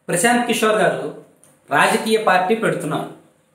ప్రశాంత్ కిషోర్ గారు రాజకీయ పార్టీ పెడుతున్నారు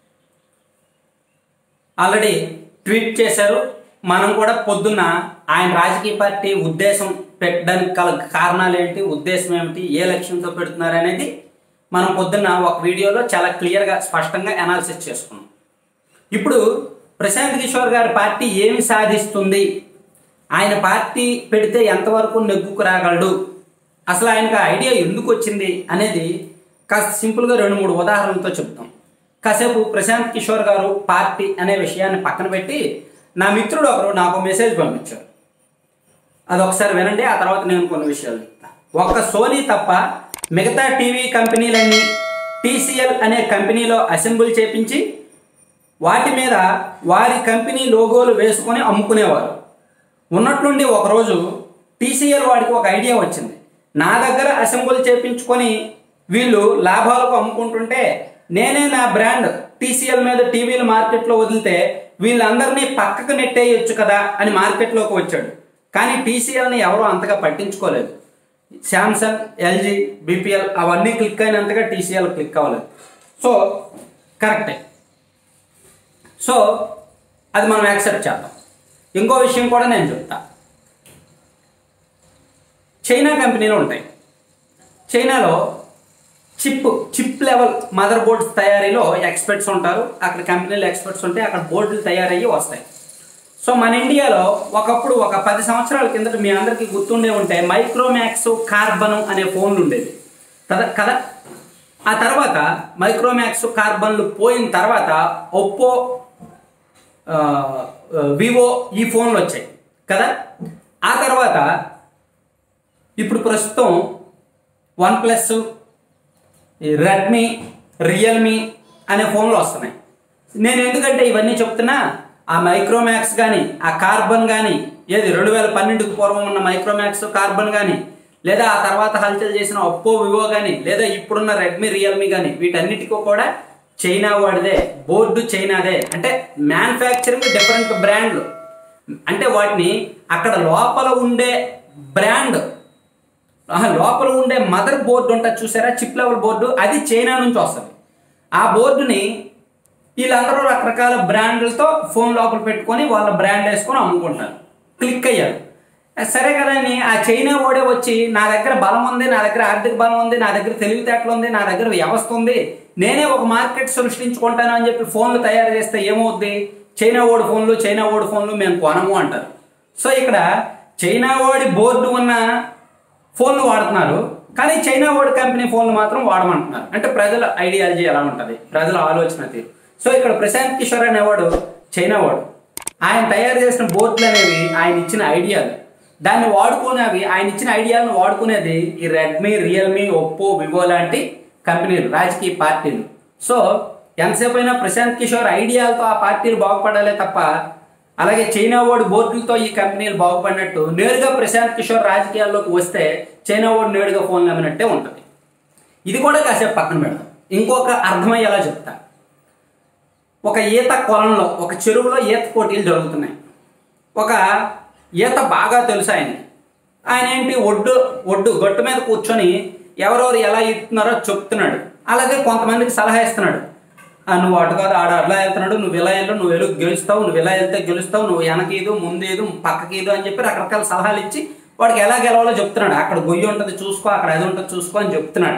ఆల్రెడీ ట్వీట్ చేశారు మనం కూడా పొద్దున్న ఆయన రాజకీయ పార్టీ ఉద్దేశం పెట్టడానికి గల కారణాలు ఏంటి ఉద్దేశం ఏమిటి ఏ లక్ష్యంతో పెడుతున్నారు అనేది మనం పొద్దున్న ఒక వీడియోలో చాలా క్లియర్గా స్పష్టంగా అనాలిసిస్ చేసుకున్నాం ఇప్పుడు ప్రశాంత్ కిషోర్ గారి పార్టీ ఏమి సాధిస్తుంది ఆయన పార్టీ పెడితే ఎంతవరకు నెగ్గుకు రాగలడు అసలు ఆయనకు ఆ ఐడియా ఎందుకు వచ్చింది అనేది కాస్త సింపుల్గా రెండు మూడు ఉదాహరణలతో చెప్తాం కాసేపు ప్రశాంత్ కిషోర్ గారు పార్టీ అనే విషయాన్ని పక్కన పెట్టి నా మిత్రుడు ఒకరు నాకు మెసేజ్ పంపించారు అది ఒకసారి వినండి ఆ తర్వాత నేను కొన్ని విషయాలు చెప్తా ఒక్క సోనీ తప్ప మిగతా టీవీ కంపెనీలన్నీ టీసీఎల్ అనే కంపెనీలో అసెంబుల్ చేపించి వాటి మీద వారి కంపెనీ లోగోలు వేసుకొని అమ్ముకునేవారు ఉన్నట్లుండి ఒకరోజు టీసీఎల్ వాడికి ఒక ఐడియా వచ్చింది నా దగ్గర అసెంబుల్ చేపించుకొని వీళ్ళు లాభాలకు అమ్ముకుంటుంటే నేనే నా బ్రాండ్ టీసీఎల్ మీద టీవీలు మార్కెట్లో వదిలితే వీళ్ళందరినీ పక్కకు నెట్టేయొచ్చు కదా అని మార్కెట్లోకి వచ్చాడు కానీ టీసీఎల్ని ఎవరూ అంతగా పట్టించుకోలేదు శాంసంగ్ ఎల్జీ బీపీఎల్ అవన్నీ క్లిక్ అయినంతగా టీసీఎల్ క్లిక్ అవ్వలేదు సో కరెక్టే సో అది మనం యాక్సెప్ట్ చేద్దాం ఇంకో విషయం కూడా నేను చెప్తా చైనా కంపెనీలు ఉంటాయి చైనాలో chip chip level motherboards తయారీలో ఎక్స్పర్ట్స్ ఉంటారు అక్కడ కంపెనీలు ఎక్స్పర్ట్స్ ఉంటే అక్కడ బోర్డులు తయారయ్యి వస్తాయి సో మన ఇండియాలో ఒకప్పుడు ఒక పది సంవత్సరాల కిందట మీ అందరికీ గుర్తుండే ఉంటే మైక్రోమ్యాక్స్ కార్బన్ అనే ఫోన్లు ఉండేది కదా కదా ఆ తర్వాత మైక్రోమ్యాక్స్ కార్బన్లు పోయిన తర్వాత ఒప్పో ఆ, వివో ఈ ఫోన్లు వచ్చాయి కదా ఆ తర్వాత ఇప్పుడు ప్రస్తుతం వన్ ప్లస్ రెడ్మీ రియల్మీ అనే ఫోన్లు వస్తున్నాయి నేను ఎందుకంటే ఇవన్నీ చెప్తున్నా ఆ మైక్రోమ్యాక్స్ కానీ ఆ కార్బన్ కానీ ఏది రెండు వేల పన్నెండుకు పూర్వం ఉన్న మైక్రోమ్యాక్స్ కార్బన్ కానీ లేదా ఆ తర్వాత హల్చల్ చేసిన ఒప్పో వివో కానీ లేదా ఇప్పుడున్న రెడ్మీ రియల్మీ కానీ వీటన్నిటికీ కూడా చైనా వాడిదే బోర్డు చైనాదే అంటే మ్యానుఫ్యాక్చరింగ్ డిఫరెంట్ బ్రాండ్లు అంటే వాటిని అక్కడ లోపల ఉండే బ్రాండ్ ఆహా, లోపల ఉండే మదర్ బోర్డు ఉంటుంది చూసారా చిప్ లెవెల్ బోర్డు అది చైనా నుంచి వస్తుంది ఆ బోర్డుని వీళ్ళందరూ రకరకాల బ్రాండ్లతో ఫోన్ లోపల పెట్టుకొని వాళ్ళ బ్రాండ్ వేసుకొని అమ్ముకుంటారు క్లిక్ అయ్యారు సరే కదా అని ఆ చైనా ఓడే వచ్చి నా దగ్గర బలం ఉంది నా దగ్గర ఆర్థిక బలం ఉంది నా దగ్గర తెలివితేటలు ఉంది నా దగ్గర వ్యవస్థ ఉంది నేనే ఒక మార్కెట్ సృష్టించుకుంటాను అని చెప్పి ఫోన్లు తయారు చేస్తే ఏమవుద్ది చైనా ఓడి ఫోన్లు చైనా ఓడి ఫోన్లు మేము కొనము అంటారు సో ఇక్కడ చైనా ఓడి బోర్డు ఉన్న ఫోన్లు వాడుతున్నారు కానీ చైనా ఓడి కంపెనీ ఫోన్లు మాత్రం వాడమంటున్నారు అంటే ప్రజల ఐడియాలజీ ఎలా ఉంటుంది ప్రజల ఆలోచన తీరు సో ఇక్కడ ప్రశాంత్ కిషోర్ అనేవాడు చైనా వాడు ఆయన తయారు చేసిన బోర్డులు అనేవి ఆయన ఇచ్చిన ఐడియాలు దాన్ని వాడుకునేవి ఆయన ఇచ్చిన ఐడియాలను వాడుకునేది ఈ రెడ్మీ రియల్మీ ఒప్పో వివో లాంటి కంపెనీలు రాజకీయ పార్టీలు సో ఎంతసేపు అయినా ప్రశాంత్ కిషోర్ ఐడియాలతో ఆ పార్టీలు బాగుపడాలే తప్ప అలాగే చైనా ఓడి బోర్డులతో ఈ కంపెనీలు బాగుపడినట్టు నేరుగా ప్రశాంత్ కిషోర్ రాజకీయాల్లోకి వస్తే చైనా ఓడి నేరుగా ఫోన్ అమ్మినట్టే ఉంటుంది ఇది కూడా కాసేపు పక్కన పెడదాం ఇంకొక అర్థమయ్యేలా చెప్తా ఒక ఈత కొలంలో ఒక చెరువులో ఈత పోటీలు జరుగుతున్నాయి ఒక ఈత బాగా తెలుసు ఆయన ఆయన ఏంటి ఒడ్డు ఒడ్డు గట్టు మీద కూర్చొని ఎవరెవరు ఎలా ఈతున్నారో చెప్తున్నాడు అలాగే కొంతమందికి సలహా ఇస్తున్నాడు "ఆ, నువ్వు అటు కాదు ఆడ అట్లా వెళ్తున్నాడు నువ్వు ఇలా వెళ్ళు నువ్వు వెళ్ళు గెలుస్తావు నువ్వు ఇలా వెళ్తే గెలుస్తావు నువ్వు వెనకీదు ముందేదు పక్కకీదు అని చెప్పి రకరకాల సలహాలు ఇచ్చి వాడికి ఎలా గెలవాలో చెప్తున్నాడు అక్కడ గొయ్యి ఉంటుంది చూసుకో అక్కడ అది ఉంటుంది చూసుకో అని చెప్తున్నాడు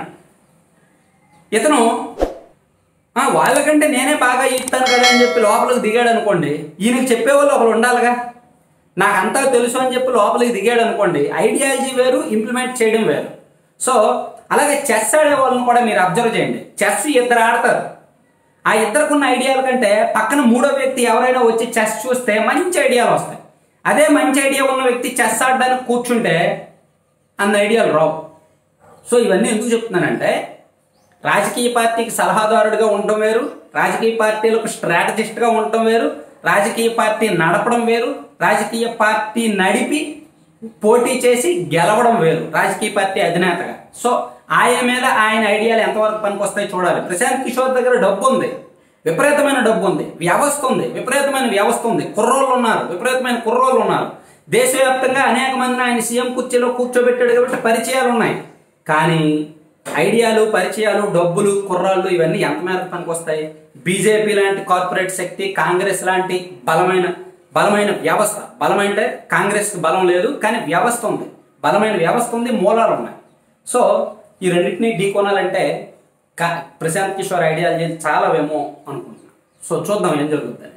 ఇతను "ఆ, వాళ్ళకంటే నేనే బాగా ఈస్తాను కదా అని చెప్పి లోపలికి దిగాడు అనుకోండి ఈయనకి చెప్పేవాళ్ళు ఒకరు ఉండాలిగా నాకు అంతా తెలుసు అని చెప్పి లోపలికి దిగాడు అనుకోండి ఐడియాలజీ వేరు ఇంప్లిమెంట్ చేయడం వేరు సో అలాగే చెస్ ఆడే వాళ్ళని కూడా మీరు అబ్జర్వ్ చేయండి చెస్ ఇద్దరు ఆడతారు ఆ ఇద్దరుకున్న ఐడియాల కంటే పక్కన మూడో వ్యక్తి ఎవరైనా వచ్చి చెస్ చూస్తే మంచి ఐడియాలు వస్తాయి అదే మంచి ఐడియా ఉన్న వ్యక్తి చెస్ ఆడడానికి కూర్చుంటే అన్న ఐడియాలు రావు సో ఇవన్నీ ఎందుకు చెప్తున్నానంటే రాజకీయ పార్టీకి సలహాదారుడిగా ఉండటం వేరు రాజకీయ పార్టీలకు స్ట్రాటజిస్ట్గా ఉండటం వేరు రాజకీయ పార్టీ నడపడం వేరు రాజకీయ పార్టీ నడిపి పోటీ చేసి గెలవడం వేరు రాజకీయ పార్టీ అధినేతగా సో ఆయన మీద ఆయన ఐడియాలు ఎంతవరకు పనికొస్తాయి చూడాలి ప్రశాంత్ కిషోర్ దగ్గర డబ్బు ఉంది విపరీతమైన డబ్బు ఉంది వ్యవస్థ ఉంది విపరీతమైన వ్యవస్థ ఉంది కుర్రోళ్ళు ఉన్నారు విపరీతమైన కుర్రోళ్ళు ఉన్నారు దేశవ్యాప్తంగా అనేక మందిని ఆయన సీఎం కుర్చీలో కూర్చోబెట్టాడు కాబట్టి పరిచయాలు ఉన్నాయి కానీ ఐడియాలు పరిచయాలు డబ్బులు కుర్రాళ్ళు ఇవన్నీ ఎంత మేరకు పనికొస్తాయి బీజేపీ లాంటి కార్పొరేట్ శక్తి కాంగ్రెస్ లాంటి బలమైన బలమైన వ్యవస్థ బలమైన అంటే కాంగ్రెస్ బలం లేదు కానీ వ్యవస్థ ఉంది బలమైన వ్యవస్థ ఉంది మూలాలు ఉన్నాయి సో ఈ రెండింటినీ ఢీకొనాలంటే కా- ప్రశాంత్ కిషోర్ ఐడియాలజీ చాలా వేమో అనుకుంటున్నాను సో చూద్దాం ఏం జరుగుతుంది